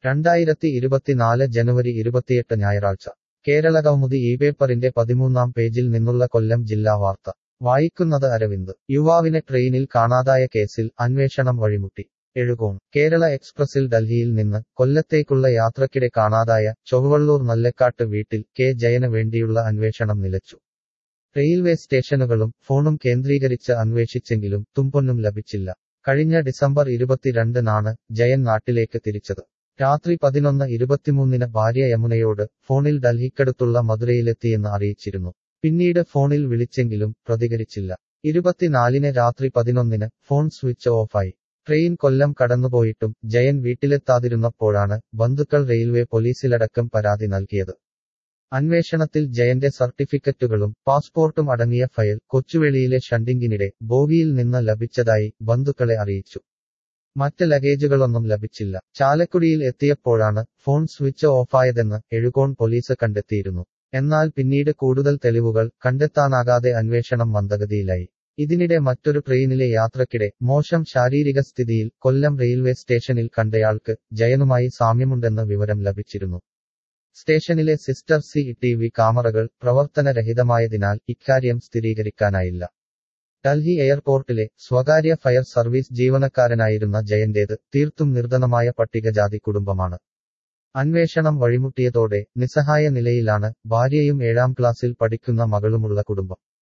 രണ്ടായിരത്തി ഇരുപത്തിനാല് ജനുവരി ഇരുപത്തിയെട്ട് ഞായറാഴ്ച കേരള കൗമുദി ഈ പേപ്പറിന്റെ പതിമൂന്നാം പേജിൽ നിന്നുള്ള കൊല്ലം ജില്ലാ വാർത്ത വായിക്കുന്നത് അരവിന്ദ് യുവാവിനെ ട്രെയിനിൽ കാണാതായ കേസിൽ അന്വേഷണം വഴിമുട്ടി എഴുകോൺ കേരള എക്സ്പ്രസിൽ ഡൽഹിയിൽ നിന്ന് കൊല്ലത്തേക്കുള്ള യാത്രക്കിടെ കാണാതായ ചൊവ്വള്ളൂർ നല്ലക്കാട്ട് വീട്ടിൽ കെ ജയന് വേണ്ടിയുള്ള അന്വേഷണം നിലച്ചു റെയിൽവേ സ്റ്റേഷനുകളും ഫോണും കേന്ദ്രീകരിച്ച് അന്വേഷിച്ചെങ്കിലും തുമ്പൊന്നും ലഭിച്ചില്ല കഴിഞ്ഞ ഡിസംബർ ഇരുപത്തിരണ്ടിനാണ് ജയൻ നാട്ടിലേക്ക് തിരിച്ചത് രാത്രി പതിനൊന്ന് ഇരുപത്തിമൂന്നിന് ഭാര്യ യമുനയോട് ഫോണിൽ ഡൽഹിക്കടുത്തുള്ള മധുരയിലെത്തിയെന്ന് അറിയിച്ചിരുന്നു പിന്നീട് ഫോണിൽ വിളിച്ചെങ്കിലും പ്രതികരിച്ചില്ല ഇരുപത്തിനാലിന് രാത്രി പതിനൊന്നിന് ഫോൺ സ്വിച്ച് ഓഫായി ട്രെയിൻ കൊല്ലം കടന്നുപോയിട്ടും ജയൻ വീട്ടിലെത്താതിരുന്നപ്പോഴാണ് ബന്ധുക്കൾ റെയിൽവേ പോലീസിലടക്കം പരാതി നൽകിയത് അന്വേഷണത്തിൽ ജയന്റെ സർട്ടിഫിക്കറ്റുകളും പാസ്പോർട്ടും അടങ്ങിയ ഫയൽ കൊച്ചുവേളിയിലെ ഷണ്ടിങ്ങിനിടെ ബോഗിയിൽ നിന്ന് ലഭിച്ചതായി ബന്ധുക്കളെ അറിയിച്ചു മറ്റ് ലഗേജുകളൊന്നും ലഭിച്ചില്ല ചാലക്കുടിയിൽ എത്തിയപ്പോഴാണ് ഫോൺ സ്വിച്ച് ഓഫായതെന്ന് എഴുകോൺ പോലീസ് കണ്ടെത്തിയിരുന്നു എന്നാൽ പിന്നീട് കൂടുതൽ തെളിവുകൾ കണ്ടെത്താനാകാതെ അന്വേഷണം മന്ദഗതിയിലായി ഇതിനിടെ മറ്റൊരു ട്രെയിനിലെ യാത്രക്കിടെ മോശം ശാരീരിക സ്ഥിതിയിൽ കൊല്ലം റെയിൽവേ സ്റ്റേഷനിൽ കണ്ടയാൾക്ക് ജയനുമായി സാമ്യമുണ്ടെന്ന് വിവരം ലഭിച്ചിരുന്നു സ്റ്റേഷനിലെ സിസ്റ്റർ സി ടി വി ക്യാമറകൾ പ്രവർത്തനരഹിതമായതിനാൽ ഇക്കാര്യം സ്ഥിരീകരിക്കാനായില്ല ഡൽഹി എയർപോർട്ടിലെ സ്വകാര്യ ഫയർ സർവീസ് ജീവനക്കാരനായിരുന്ന ജയന്റേത് തീർത്തും നിർധനമായ പട്ടികജാതി കുടുംബമാണ് അന്വേഷണം വഴിമുട്ടിയതോടെ നിസ്സഹായ നിലയിലാണ് ഭാര്യയും ഏഴാം ക്ലാസ്സിൽ പഠിക്കുന്ന മകളുമുള്ള കുടുംബം